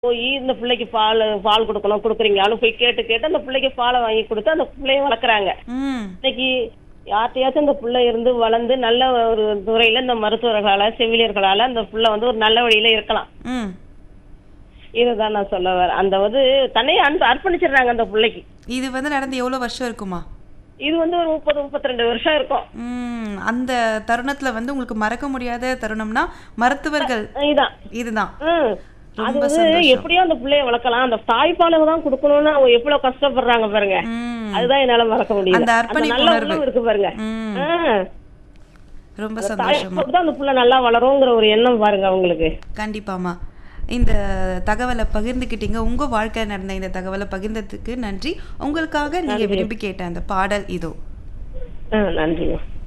போய் இந்த பிள்ளைக்கு பால் பால் கொடுக்கணும் கொடுக்குறீங்களான்னு போய் கேட்டு கேட்டு அந்த பிள்ளைக்கு பாலை வாங்கி கொடுத்து அந்த பிள்ளைய வளர்க்குறாங்க ம் இன்னைக்கு யார்கிட்டயாச்சும் இந்த பிள்ளை இருந்து வளர்ந்து நல்ல ஒரு துறையில இந்த மருத்துவர்களால செவிலியர்களால அந்த பிள்ளை வந்து ஒரு நல்ல வழியில இருக்கலாம் ம் இதுதான் நான் சொல்ல வரேன் அந்த வந்து தன்னையே அன்பு அர்ப்பணிச்சிடுறாங்க அந்த பிள்ளைக்கு இது வந்து நடந்து எவ்வளோ வருஷம் இருக்குமா இது வந்து ஒரு முப்பது முப்பத்தி ரெண்டு வருஷம் இருக்கும் ம் அந்த தருணத்துல வந்து உங்களுக்கு மறக்க முடியாத தருணம்னா மருத்துவர்கள் இதான் இதுதான் ம். அது ரொம்ப வந்து சந்தோஷம். எப்படியோ அந்த பிள்ளைய வளர்க்கலாம் அந்த தாய்ப்பாலுக்கு தான் கொடுக்கணும்னு அவங்க எவ்வளவு கஷ்டப்படுறாங்க பாருங்க ம் அதுதான் என்னால மறக்க முடியல அந்த அர்ப்பணிப்பு நல்ல உணர்வு. உணர்வு இருக்கு பாருங்க ம் ஆ. ரொம்ப அந்த சந்தோஷமா தாய்ப்பாலுக்கு தான் அந்த பிள்ளை நல்லா வளருங்கிற ஒரு எண்ணம் பாருங்க அவங்களுக்கு கண்டிப்பாம்மா இந்த தகவலை பகிர்ந்துக்கிட்டீங்க உங்க வாழ்க்கையில் நடந்த இந்த தகவலை பகிர்ந்ததுக்கு நன்றி உங்களுக்காக நீங்க விரும்பி கேட்ட அந்த பாடல் இதோ ஆ நன்றிங்க